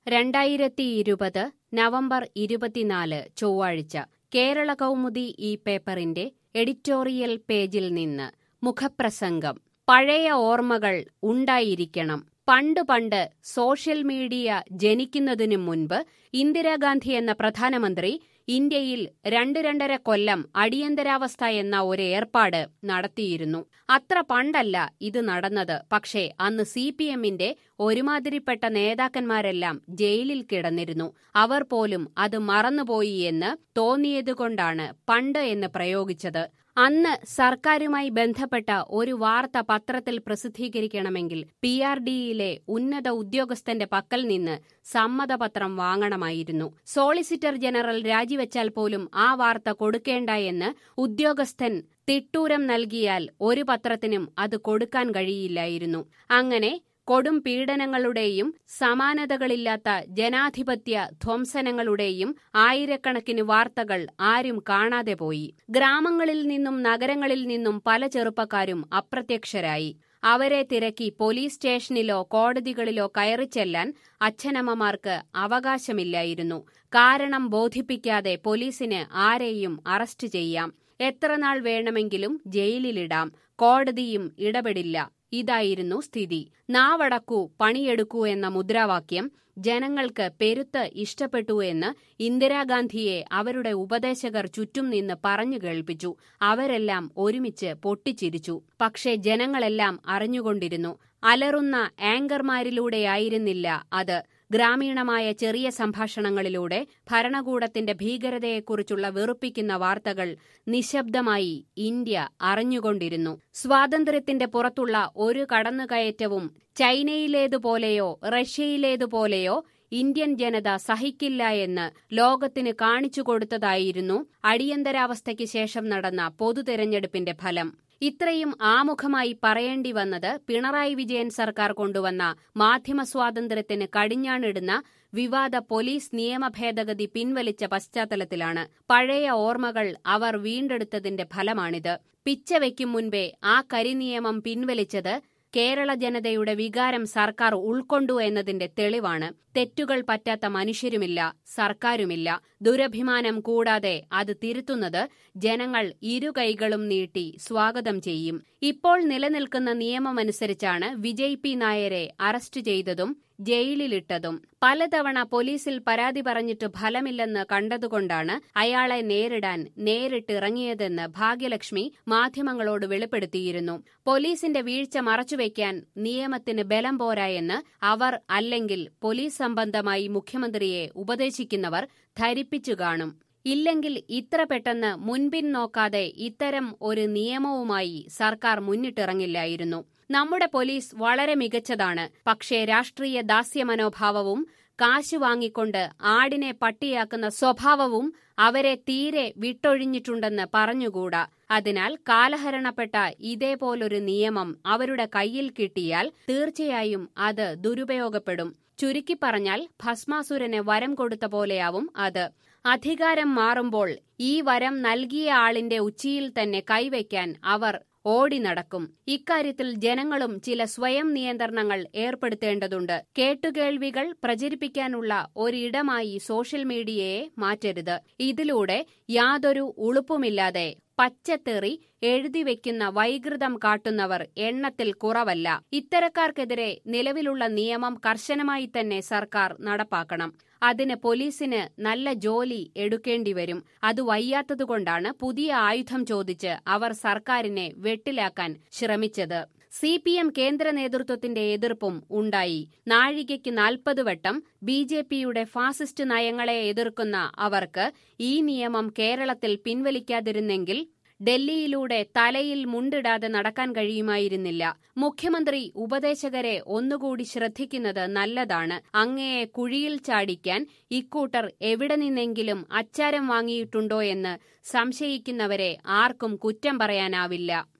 രണ്ടായിരത്തി ഇരുപത് നവംബർ ഇരുപത്തിനാല് ചൊവ്വാഴ്ച കേരള കൗമുദി ഈ പേപ്പറിന്റെ എഡിറ്റോറിയൽ പേജിൽ നിന്ന് മുഖപ്രസംഗം പഴയ ഓർമ്മകൾ ഉണ്ടായിരിക്കണം പണ്ട് പണ്ട് സോഷ്യൽ മീഡിയ ജനിക്കുന്നതിനു മുൻപ് ഇന്ദിരാഗാന്ധി എന്ന പ്രധാനമന്ത്രി ഇന്ത്യയിൽ രണ്ട് രണ്ടര കൊല്ലം അടിയന്തരാവസ്ഥ എന്ന ഒരു ഏർപ്പാട് നടത്തിയിരുന്നു അത്ര പണ്ടല്ല ഇത് നടന്നത് പക്ഷേ അന്ന് സി പി എമ്മിന്റെ ഒരുമാതിരിപ്പെട്ട നേതാക്കന്മാരെല്ലാം ജയിലിൽ കിടന്നിരുന്നു അവർ പോലും അത് മറന്നുപോയി എന്ന് തോന്നിയതുകൊണ്ടാണ് പണ്ട് എന്ന് പ്രയോഗിച്ചത് അന്ന് സർക്കാരുമായി ബന്ധപ്പെട്ട ഒരു വാർത്ത പത്രത്തിൽ പ്രസിദ്ധീകരിക്കണമെങ്കിൽ പി ആർ ഡിയിലെ ഉന്നത ഉദ്യോഗസ്ഥന്റെ പക്കൽ നിന്ന് സമ്മതപത്രം വാങ്ങണമായിരുന്നു സോളിസിറ്റർ ജനറൽ രാജിവെച്ചാൽ പോലും ആ വാർത്ത കൊടുക്കേണ്ട എന്ന് ഉദ്യോഗസ്ഥൻ തിട്ടൂരം നൽകിയാൽ ഒരു പത്രത്തിനും അത് കൊടുക്കാൻ കഴിയില്ലായിരുന്നു അങ്ങനെ കൊടും പീഡനങ്ങളുടെയും സമാനതകളില്ലാത്ത ജനാധിപത്യ ധ്വംസനങ്ങളുടെയും ആയിരക്കണക്കിന് വാർത്തകൾ ആരും കാണാതെ പോയി ഗ്രാമങ്ങളിൽ നിന്നും നഗരങ്ങളിൽ നിന്നും പല ചെറുപ്പക്കാരും അപ്രത്യക്ഷരായി അവരെ തിരക്കി പോലീസ് സ്റ്റേഷനിലോ കോടതികളിലോ കയറിച്ചെല്ലാൻ അച്ഛനമ്മമാർക്ക് അവകാശമില്ലായിരുന്നു കാരണം ബോധിപ്പിക്കാതെ പോലീസിന് ആരെയും അറസ്റ്റ് ചെയ്യാം എത്ര നാൾ വേണമെങ്കിലും ജയിലിലിടാം കോടതിയും ഇടപെടില്ല ഇതായിരുന്നു സ്ഥിതി നാവടക്കൂ പണിയെടുക്കൂ എന്ന മുദ്രാവാക്യം ജനങ്ങൾക്ക് പെരുത്ത് ഇഷ്ടപ്പെട്ടു എന്ന് ഇന്ദിരാഗാന്ധിയെ അവരുടെ ഉപദേശകർ ചുറ്റും നിന്ന് പറഞ്ഞു കേൾപ്പിച്ചു അവരെല്ലാം ഒരുമിച്ച് പൊട്ടിച്ചിരിച്ചു പക്ഷേ ജനങ്ങളെല്ലാം അറിഞ്ഞുകൊണ്ടിരുന്നു അലറുന്ന ആങ്കർമാരിലൂടെയായിരുന്നില്ല അത് ഗ്രാമീണമായ ചെറിയ സംഭാഷണങ്ങളിലൂടെ ഭരണകൂടത്തിന്റെ ഭീകരതയെക്കുറിച്ചുള്ള വെറുപ്പിക്കുന്ന വാർത്തകൾ നിശബ്ദമായി ഇന്ത്യ അറിഞ്ഞുകൊണ്ടിരുന്നു സ്വാതന്ത്ര്യത്തിന്റെ പുറത്തുള്ള ഒരു കടന്നുകയറ്റവും ചൈനയിലേതുപോലെയോ റഷ്യയിലേതുപോലെയോ ഇന്ത്യൻ ജനത സഹിക്കില്ല എന്ന് ലോകത്തിന് കാണിച്ചു കൊടുത്തതായിരുന്നു അടിയന്തരാവസ്ഥയ്ക്ക് ശേഷം നടന്ന പൊതുതെരഞ്ഞെടുപ്പിന്റെ ഫലം ഇത്രയും ആമുഖമായി പറയേണ്ടി വന്നത് പിണറായി വിജയൻ സർക്കാർ കൊണ്ടുവന്ന മാധ്യമ സ്വാതന്ത്ര്യത്തിന് കടിഞ്ഞാണിടുന്ന വിവാദ പോലീസ് നിയമ ഭേദഗതി പിൻവലിച്ച പശ്ചാത്തലത്തിലാണ് പഴയ ഓർമ്മകൾ അവർ വീണ്ടെടുത്തതിന്റെ ഫലമാണിത് പിച്ചവയ്ക്കും മുൻപേ ആ കരിനിയമം പിൻവലിച്ചത് കേരള ജനതയുടെ വികാരം സർക്കാർ ഉൾക്കൊണ്ടു എന്നതിന്റെ തെളിവാണ് തെറ്റുകൾ പറ്റാത്ത മനുഷ്യരുമില്ല സർക്കാരുമില്ല ദുരഭിമാനം കൂടാതെ അത് തിരുത്തുന്നത് ജനങ്ങൾ ഇരു കൈകളും നീട്ടി സ്വാഗതം ചെയ്യും ഇപ്പോൾ നിലനിൽക്കുന്ന നിയമമനുസരിച്ചാണ് വിജയ് പി നായരെ അറസ്റ്റ് ചെയ്തതും ജയിലിലിട്ടതും പലതവണ പോലീസിൽ പരാതി പറഞ്ഞിട്ട് ഫലമില്ലെന്ന് കണ്ടതുകൊണ്ടാണ് അയാളെ നേരിടാൻ നേരിട്ടിറങ്ങിയതെന്ന് ഭാഗ്യലക്ഷ്മി മാധ്യമങ്ങളോട് വെളിപ്പെടുത്തിയിരുന്നു പോലീസിന്റെ വീഴ്ച മറച്ചുവെക്കാൻ നിയമത്തിന് ബലം പോരായെന്ന് അവർ അല്ലെങ്കിൽ പോലീസ് സംബന്ധമായി മുഖ്യമന്ത്രിയെ ഉപദേശിക്കുന്നവർ ധരിപ്പിച്ചു കാണും ഇല്ലെങ്കിൽ ഇത്ര പെട്ടെന്ന് മുൻപിൻ നോക്കാതെ ഇത്തരം ഒരു നിയമവുമായി സർക്കാർ മുന്നിട്ടിറങ്ങില്ലായിരുന്നു നമ്മുടെ പോലീസ് വളരെ മികച്ചതാണ് പക്ഷേ രാഷ്ട്രീയ ദാസ്യമനോഭാവവും കാശ് വാങ്ങിക്കൊണ്ട് ആടിനെ പട്ടിയാക്കുന്ന സ്വഭാവവും അവരെ തീരെ വിട്ടൊഴിഞ്ഞിട്ടുണ്ടെന്ന് പറഞ്ഞുകൂടാ അതിനാൽ കാലഹരണപ്പെട്ട ഇതേപോലൊരു നിയമം അവരുടെ കയ്യിൽ കിട്ടിയാൽ തീർച്ചയായും അത് ദുരുപയോഗപ്പെടും ചുരുക്കി പറഞ്ഞാൽ ഭസ്മാസുരന് വരം കൊടുത്ത പോലെയാവും അത് അധികാരം മാറുമ്പോൾ ഈ വരം നൽകിയ ആളിന്റെ ഉച്ചിയിൽ തന്നെ കൈവയ്ക്കാൻ അവർ ഓടി നടക്കും ഇക്കാര്യത്തിൽ ജനങ്ങളും ചില സ്വയം നിയന്ത്രണങ്ങൾ ഏർപ്പെടുത്തേണ്ടതുണ്ട് കേട്ടുകേൾവികൾ പ്രചരിപ്പിക്കാനുള്ള ഒരിടമായി സോഷ്യൽ മീഡിയയെ മാറ്റരുത് ഇതിലൂടെ യാതൊരു ഉളുപ്പുമില്ലാതെ പച്ചത്തെറി എഴുതിവെക്കുന്ന വൈകൃതം കാട്ടുന്നവർ എണ്ണത്തിൽ കുറവല്ല ഇത്തരക്കാർക്കെതിരെ നിലവിലുള്ള നിയമം കർശനമായി തന്നെ സർക്കാർ നടപ്പാക്കണം അതിന് പോലീസിന് നല്ല ജോലി എടുക്കേണ്ടിവരും അത് വയ്യാത്തതുകൊണ്ടാണ് പുതിയ ആയുധം ചോദിച്ച് അവർ സർക്കാരിനെ വെട്ടിലാക്കാൻ ശ്രമിച്ചത് സി പി എം കേന്ദ്ര നേതൃത്വത്തിന്റെ എതിർപ്പും ഉണ്ടായി നാഴികയ്ക്ക് നാൽപ്പത് വട്ടം ബി ജെ പിയുടെ ഫാസിസ്റ്റ് നയങ്ങളെ എതിർക്കുന്ന അവർക്ക് ഈ നിയമം കേരളത്തിൽ പിൻവലിക്കാതിരുന്നെങ്കിൽ ഡൽഹിയിലൂടെ തലയിൽ മുണ്ടിടാതെ നടക്കാൻ കഴിയുമായിരുന്നില്ല മുഖ്യമന്ത്രി ഉപദേശകരെ ഒന്നുകൂടി ശ്രദ്ധിക്കുന്നത് നല്ലതാണ് അങ്ങയെ കുഴിയിൽ ചാടിക്കാൻ ഇക്കൂട്ടർ എവിടെ നിന്നെങ്കിലും അച്ചാരം വാങ്ങിയിട്ടുണ്ടോ എന്ന് സംശയിക്കുന്നവരെ ആർക്കും കുറ്റം പറയാനാവില്ല